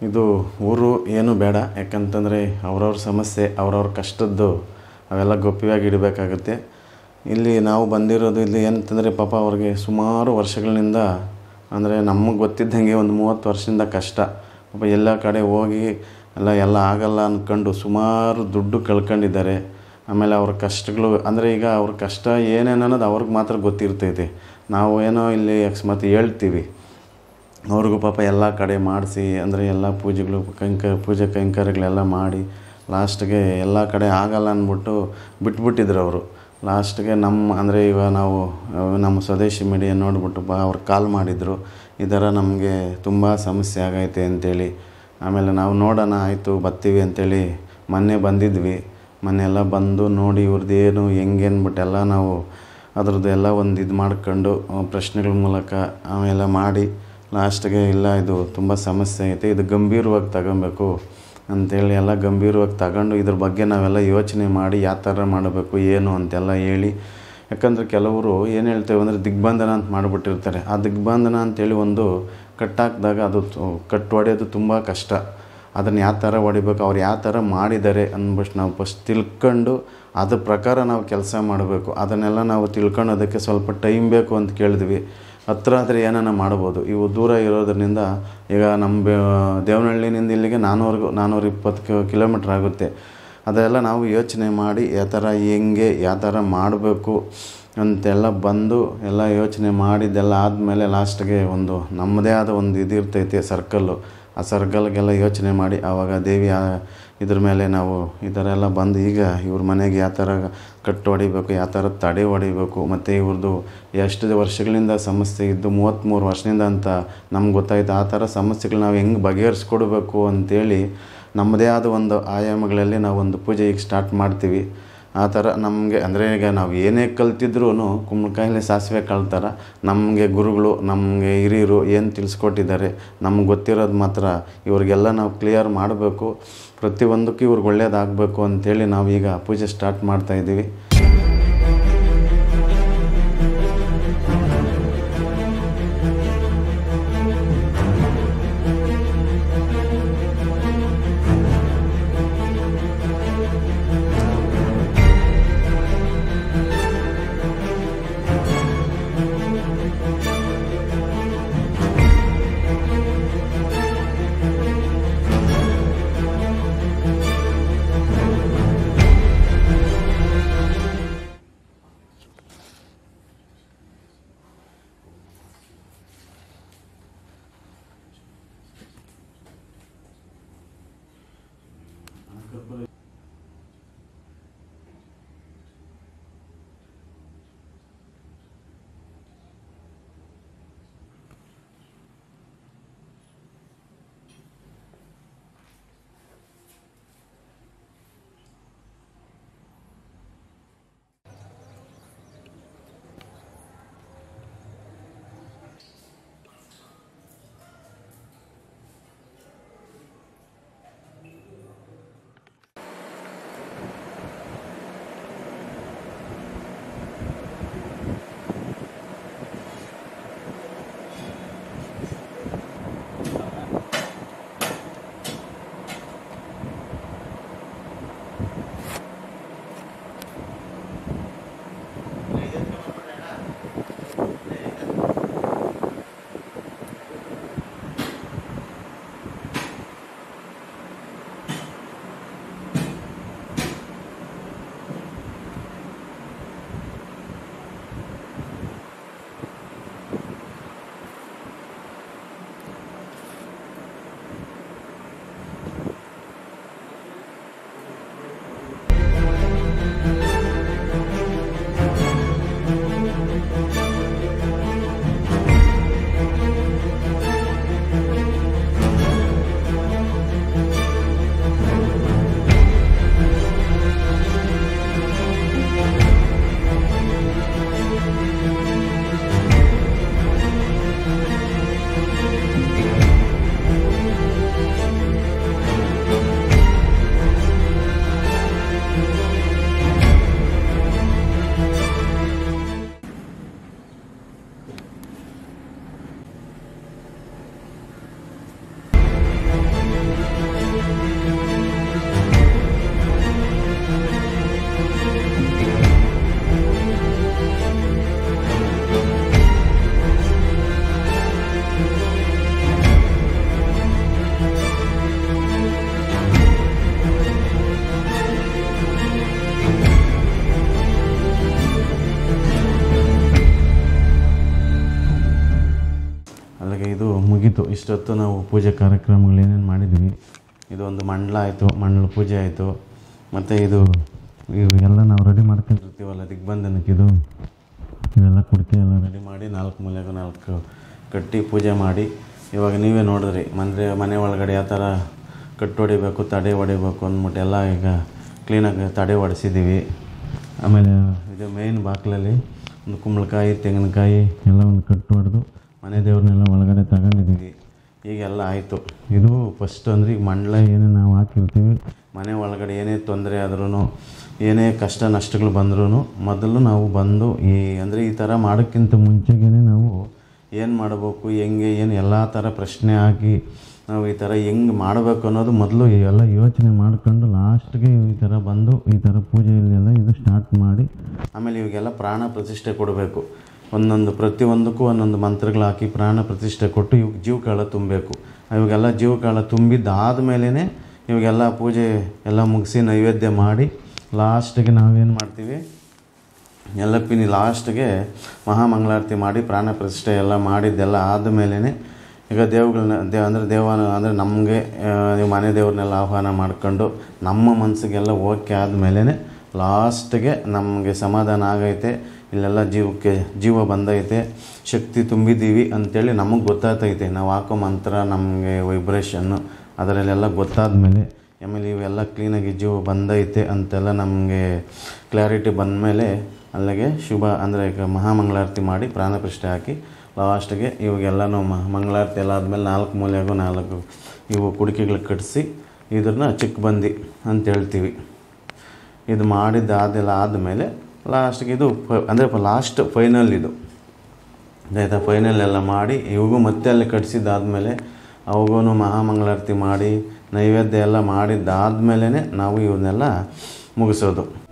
ಇದು ಊರು ಏನು ಬೇಡ ಯಾಕಂತಂದರೆ ಅವ್ರವ್ರ ಸಮಸ್ಯೆ ಅವ್ರವ್ರ ಕಷ್ಟದ್ದು ಅವೆಲ್ಲ ಗೌಪ್ಯವಾಗಿ ಇಡಬೇಕಾಗುತ್ತೆ ಇಲ್ಲಿ ನಾವು ಬಂದಿರೋದು ಇಲ್ಲಿ ಏನಂತಂದರೆ ಪಾಪ ಅವ್ರಿಗೆ ಸುಮಾರು ವರ್ಷಗಳಿಂದ ಅಂದರೆ ನಮಗೆ ಗೊತ್ತಿದ್ದಂಗೆ ಒಂದು ಮೂವತ್ತು ವರ್ಷದಿಂದ ಕಷ್ಟ ಪಾಪ ಎಲ್ಲ ಕಡೆ ಹೋಗಿ ಎಲ್ಲ ಎಲ್ಲ ಆಗಲ್ಲ ಅಂದ್ಕೊಂಡು ಸುಮಾರು ದುಡ್ಡು ಕಳ್ಕೊಂಡಿದ್ದಾರೆ ಆಮೇಲೆ ಅವ್ರ ಕಷ್ಟಗಳು ಅಂದರೆ ಈಗ ಅವ್ರ ಕಷ್ಟ ಏನೇನು ಅನ್ನೋದು ಅವ್ರಿಗೆ ಮಾತ್ರ ಗೊತ್ತಿರ್ತೈತೆ ನಾವು ಏನೋ ಇಲ್ಲಿ ಅಕಸ್ಮಾತ್ ಹೇಳ್ತೀವಿ ಅವ್ರಿಗೂ ಪಾಪ ಎಲ್ಲ ಕಡೆ ಮಾಡಿಸಿ ಅಂದರೆ ಎಲ್ಲ ಪೂಜೆಗಳು ಕೈಂಕ ಪೂಜೆ ಕೈಂಕರ್ಯಗಳೆಲ್ಲ ಮಾಡಿ ಲಾಸ್ಟ್ಗೆ ಎಲ್ಲ ಕಡೆ ಆಗಲ್ಲ ಅಂದ್ಬಿಟ್ಟು ಬಿಟ್ಬಿಟ್ಟಿದ್ರು ಅವರು ಲಾಸ್ಟ್ಗೆ ನಮ್ಮ ಅಂದರೆ ಇವಾಗ ನಾವು ಅಹ್, ನಮ್ಮ ಸ್ವದೇಶಿ ಮೀಡಿಯಾ ನೋಡಿಬಿಟ್ಟು ಬಾ ಅವ್ರು ಕಾಲ್ ಮಾಡಿದರು ಈ ಥರ ನಮಗೆ ತುಂಬ ಸಮಸ್ಯೆ ಆಗೈತೆ ಅಂತೇಳಿ ಆಮೇಲೆ ನಾವು ನೋಡೋಣ ಆಯಿತು ಬರ್ತೀವಿ ಅಂತೇಳಿ ಮೊನ್ನೆ ಬಂದಿದ್ವಿ ಮೊನ್ನೆ ಎಲ್ಲ ಬಂದು ನೋಡಿ ಇವ್ರದ್ದು ಏನು ಹೆಂಗೆ ಅಂದ್ಬಿಟ್ಟು ಎಲ್ಲ ನಾವು ಅದ್ರದ್ದು ಎಲ್ಲ ಒಂದು ಇದು ಮಾಡ್ಕೊಂಡು ಅಹ್, ಪ್ರಶ್ನೆಗಳ ಮೂಲಕ ಅವೆಲ್ಲ ಮಾಡಿ ಲಾಸ್ಟ್ಗೆ ಇಲ್ಲ ಇದು ತುಂಬ ಸಮಸ್ಯೆ ಐತೆ ಇದು ಗಂಭೀರವಾಗಿ ತಗೊಬೇಕು ಅಂತೇಳಿ ಎಲ್ಲ ಗಂಭೀರವಾಗಿ ತಗೊಂಡು ಇದ್ರ ಬಗ್ಗೆ ನಾವೆಲ್ಲ ಯೋಚನೆ ಮಾಡಿ ಯಾವ ಥರ ಮಾಡಬೇಕು ಏನು ಅಂತೆಲ್ಲ ಹೇಳಿ ಯಾಕಂದರೆ ಕೆಲವರು ಏನು ಹೇಳ್ತೇವೆ ಅಂದರೆ ದಿಗ್ಬಂಧನ ಅಂತ ಮಾಡಿಬಿಟ್ಟಿರ್ತಾರೆ ಆ ದಿಗ್ಬಂಧನ ಅಂತೇಳಿ ಒಂದು ಕಟ್ಟಾಕಿದಾಗ ಅದು ತು- ಕಟ್ಟು ಹೊಡೆಯೋದು ತುಂಬ ಕಷ್ಟ ಅದನ್ನು ಯಾವ ಥರ ಹೊಡಿಬೇಕು ಅವ್ರು ಯಾವ ಥರ ಮಾಡಿದ್ದಾರೆ ಅಂದ್ಬಿಟ್ಟು ನಾವು ಫಸ್ಟ್ ತಿಳ್ಕೊಂಡು ಅದ್ರ ಪ್ರಕಾರ ನಾವು ಕೆಲಸ ಮಾಡಬೇಕು ಅದನ್ನೆಲ್ಲ ನಾವು ತಿಳ್ಕೊಳ್ಳೋದಕ್ಕೆ ಸ್ವಲ್ಪ ಟೈಮ್ ಬೇಕು ಅಂತ ಕೇಳಿದ್ವಿ ಹತ್ರ ಆದರೆ ಏನಾನ ಮಾಡ್ಬೋದು ಇವು ದೂರ ಇರೋದ್ರಿಂದ ಈಗ ನಮ್ಮ ಬೆ ದೇವನಹಳ್ಳಿನಿಂದ ಇಲ್ಲಿಗೆ ನಾನ್ನೂರು ನಾನ್ನೂರ ಇಪ್ಪತ್ತು ಕಿಲೋಮೀಟ್ರ್ ಆಗುತ್ತೆ ಅದೆಲ್ಲ ನಾವು ಯೋಚನೆ ಮಾಡಿ ಯಾವ ಥರ ಹೆಂಗೆ ಯಾವ ಥರ ಮಾಡಬೇಕು ಅಂತೆಲ್ಲ ಬಂದು ಎಲ್ಲ ಯೋಚನೆ ಮಾಡಿದ್ದೆಲ್ಲ ಆದಮೇಲೆ ಲಾಸ್ಟ್ಗೆ ಒಂದು ನಮ್ಮದೇ ಆದ ಒಂದು ಇದು ಇರ್ತೈತೆ ಸರ್ಕಲ್ಲು ಆ ಸರ್ಕಲ್ಗೆಲ್ಲ ಯೋಚನೆ ಮಾಡಿ ಆವಾಗ ದೇವಿ ಆ ಇದ್ರ ಮೇಲೆ ನಾವು ಈ ಥರ ಎಲ್ಲ ಬಂದು ಈಗ ಇವ್ರ ಮನೆಗೆ ಯಾವ ಥರ ಕಟ್ಟು ಹೊಡಿಬೇಕು ಯಾವ ಥರ ತಡೆ ಹೊಡಿಬೇಕು ಮತ್ತು ಇವ್ರದ್ದು ಎಷ್ಟು ವರ್ಷಗಳಿಂದ ಸಮಸ್ಯೆ ಇದ್ದು ಮೂವತ್ತ್ಮೂರು ವರ್ಷದಿಂದ ಅಂತ ನಮ್ಗೆ ಗೊತ್ತಾಯ್ತು ಆ ಥರ ಸಮಸ್ಯೆಗಳು ನಾವು ಹೆಂಗೆ ಬಗೆಹರಿಸ್ಕೊಡ್ಬೇಕು ಅಂತೇಳಿ ನಮ್ಮದೇ ಆದ ಒಂದು ಆಯಾಮಗಳಲ್ಲಿ ನಾವು ಒಂದು ಪೂಜೆ ಈಗ ಸ್ಟಾರ್ಟ್ ಮಾಡ್ತೀವಿ ಆ ಥರ ನಮಗೆ ಅಂದರೆ ಈಗ ನಾವು ಏನೇ ಕಲ್ತಿದ್ರೂ ಕುಂಬಳಕಾಯಲ್ಲಿ ಸಾಸಿವೆ ಕಳ್ತಾರ ನಮಗೆ ಗುರುಗಳು ನಮಗೆ ಹಿರಿಯರು ಏನು ತಿಳಿಸ್ಕೊಟ್ಟಿದ್ದಾರೆ ನಮ್ಗೆ ಗೊತ್ತಿರೋದು ಮಾತ್ರ ಇವ್ರಿಗೆಲ್ಲ ನಾವು ಕ್ಲಿಯರ್ ಮಾಡಬೇಕು ಪ್ರತಿಯೊಂದಕ್ಕೂ ಇವ್ರಿಗೆ ಒಳ್ಳೇದಾಗಬೇಕು ಅಂಥೇಳಿ ನಾವೀಗ ಪೂಜೆ ಸ್ಟಾರ್ಟ್ ಮಾಡ್ತಾಯಿದ್ದೀವಿ ಇಷ್ಟೊತ್ತು ನಾವು ಪೂಜೆ ಕಾರ್ಯಕ್ರಮಗಳು ಏನೇನು ಮಾಡಿದ್ವಿ ಇದು ಒಂದು ಮಂಡಲ ಆಯಿತು ಮಂಡಲ ಪೂಜೆ ಆಯಿತು ಮತ್ತು ಇದು ಇವೆಲ್ಲ ನಾವು ರೆಡಿ ಮಾಡ್ಕೊಂಡಿರ್ತೀವಲ್ಲ ದಿಗ್ಬಂಧನಕ್ಕೆ ಇದು ಇದೆಲ್ಲ ಕುಡಿಕೆ ಎಲ್ಲ ರೆಡಿ ಮಾಡಿ ನಾಲ್ಕು ಮೂಲೆಗೂ ನಾಲ್ಕು ಕಟ್ಟಿ ಪೂಜೆ ಮಾಡಿ ಇವಾಗ ನೀವೇ ನೋಡಿದ್ರಿ ಮನೆ ಮನೆ ಒಳಗಡೆ ಯಾವ ಥರ ಕಟ್ಟು ಹೊಡಿಬೇಕು ತಡೆ ಹೊಡಿಬೇಕು ಅಂದ್ಬಿಟ್ಟು ಎಲ್ಲ ಈಗ ಕ್ಲೀನಾಗಿ ತಡೆ ಹೊಡೆಸಿದ್ದೀವಿ ಆಮೇಲೆ ಇದು ಮೇಯ್ನ್ ಬಾಗಿಲಲ್ಲಿ ಒಂದು ಕುಂಬಳಕಾಯಿ ತೆಂಗಿನಕಾಯಿ ಎಲ್ಲ ಒಂದು ಕಟ್ಟು ಹೊಡೆದು ಮನೆ ದೇವ್ರನ್ನೆಲ್ಲ ಒಳಗಡೆ ತಗೊಂಡಿದ್ದೀವಿ ಈಗೆಲ್ಲ ಆಯಿತು ಇದು ಫಸ್ಟ್ ಅಂದರೆ ಈಗ ಮಂಡಲ ಏನೇ ನಾವು ಹಾಕಿರ್ತೀವಿ ಮನೆ ಒಳಗಡೆ ಏನೇ ತೊಂದರೆ ಆದ್ರೂ ಏನೇ ಕಷ್ಟ ನಷ್ಟಗಳು ಬಂದ್ರೂ ಮೊದಲು ನಾವು ಬಂದು ಈ ಅಂದರೆ ಈ ಥರ ಮಾಡೋಕ್ಕಿಂತ ಮುಂಚೆಗೇ ನಾವು ಏನು ಮಾಡಬೇಕು ಹೆಂಗೆ ಏನು ಎಲ್ಲ ಥರ ಪ್ರಶ್ನೆ ಹಾಕಿ ನಾವು ಈ ಥರ ಹೆಂಗೆ ಮಾಡಬೇಕು ಅನ್ನೋದು ಮೊದಲು ಎಲ್ಲ ಯೋಚನೆ ಮಾಡ್ಕೊಂಡು ಲಾಸ್ಟ್ಗೆ ಈ ಥರ ಬಂದು ಈ ಥರ ಪೂಜೆಯಲ್ಲೆಲ್ಲ ಇದು ಸ್ಟಾರ್ಟ್ ಮಾಡಿ ಆಮೇಲೆ ಇವಾಗೆಲ್ಲ ಪ್ರಾಣ ಪ್ರತಿಷ್ಠೆ ಕೊಡಬೇಕು ಒಂದೊಂದು ಪ್ರತಿಯೊಂದಕ್ಕೂ ಒಂದೊಂದು ಮಂತ್ರಗಳು ಹಾಕಿ ಪ್ರಾಣ ಪ್ರತಿಷ್ಠೆ ಕೊಟ್ಟು ಇವಾಗ ಜೀವಕಾಳ ತುಂಬಬೇಕು ಇವಾಗೆಲ್ಲ ಜೀವಕಾಳ ತುಂಬಿದ್ದಾದ ಮೇಲೇ ಇವಾಗೆಲ್ಲ ಪೂಜೆ ಎಲ್ಲ ಮುಗಿಸಿ ನೈವೇದ್ಯ ಮಾಡಿ ಲಾಸ್ಟಿಗೆ ನಾವೇನು ಮಾಡ್ತೀವಿ ಎಲ್ಲಪ್ಪಿನಿ ಲಾಸ್ಟ್ಗೆ ಮಹಾಮಂಗಳಾರತಿ ಮಾಡಿ ಪ್ರಾಣ ಪ್ರತಿಷ್ಠೆ ಎಲ್ಲ ಮಾಡಿದ್ದೆಲ್ಲ ಆದಮೇಲೆ ಈಗ ದೇವುಗಳನ್ನ ದೇ ಅಂದರೆ ದೇವನ ಅಂದರೆ ನಮಗೆ ನೀವು ಮನೆ ದೇವ್ರನ್ನೆಲ್ಲ ಆಹ್ವಾನ ಮಾಡ್ಕೊಂಡು ನಮ್ಮ ಮನಸ್ಸಿಗೆಲ್ಲ ಓಕೆ ಆದಮೇಲೆ ಲಾಸ್ಟ್ಗೆ ನಮಗೆ ಸಮಾಧಾನ ಆಗೈತೆ ಇಲ್ಲೆಲ್ಲ ಜೀವಕ್ಕೆ ಜೀವ ಬಂದೈತೆ ಶಕ್ತಿ ತುಂಬಿದ್ದೀವಿ ಅಂಥೇಳಿ ನಮಗೆ ಗೊತ್ತಾಗ್ತೈತೆ ನಾವು ಹಾಕೋ ಮಂತ್ರ ನಮಗೆ ವೈಬ್ರೇಷನ್ನು ಅದರಲ್ಲೆಲ್ಲ ಗೊತ್ತಾದ ಮೇಲೆ ಆಮೇಲೆ ಇವೆಲ್ಲ ಕ್ಲೀನಾಗಿ ಜೀವ ಬಂದೈತೆ ಅಂತೆಲ್ಲ ನಮಗೆ ಕ್ಲಾರಿಟಿ ಬಂದಮೇಲೆ ಅಲ್ಲಿಗೆ ಶುಭ ಅಂದರೆ ಈಗ ಮಹಾಮಂಗಳಾರತಿ ಮಾಡಿ ಪ್ರಾಣ ಪ್ರತಿಷ್ಠೆ ಹಾಕಿ ಲಾಸ್ಟಿಗೆ ಇವಾಗೆಲ್ಲನೂ ಮ ಮಂಗಳಾರತಿ ಎಲ್ಲ ಆದಮೇಲೆ ನಾಲ್ಕು ಮೂಲೆಗೂ ನಾಲ್ಕು ಇವು ಕುಡಿಕೆಗಳು ಕಟ್ಟಿಸಿ ಇದನ್ನ ಚಿಕ್ಕ ಬಂದಿ ಅಂತ ಹೇಳ್ತೀವಿ ಇದು ಮಾಡಿದ್ದಾದೆಲ್ಲ ಆದಮೇಲೆ ಲಾಸ್ಟಿಗೆ ಇದು ಫ ಅಂದರೆ ಲಾಸ್ಟ್ ಫೈನಲ್ ಇದು ಆಯಿತಾ ಫೈನಲ್ ಎಲ್ಲ ಮಾಡಿ ಇವಾಗೂ ಮತ್ತೆ ಅಲ್ಲಿ ಕಟ್ಸಿದ್ದಾದಮೇಲೆ ಅವಾಗೂ ಮಹಾಮಂಗಳಾರತಿ ಮಾಡಿ ನೈವೇದ್ಯ ಎಲ್ಲ ಮಾಡಿದ್ದಾದಮೇಲೆ ನಾವು ಇವನ್ನೆಲ್ಲ ಮುಗಿಸೋದು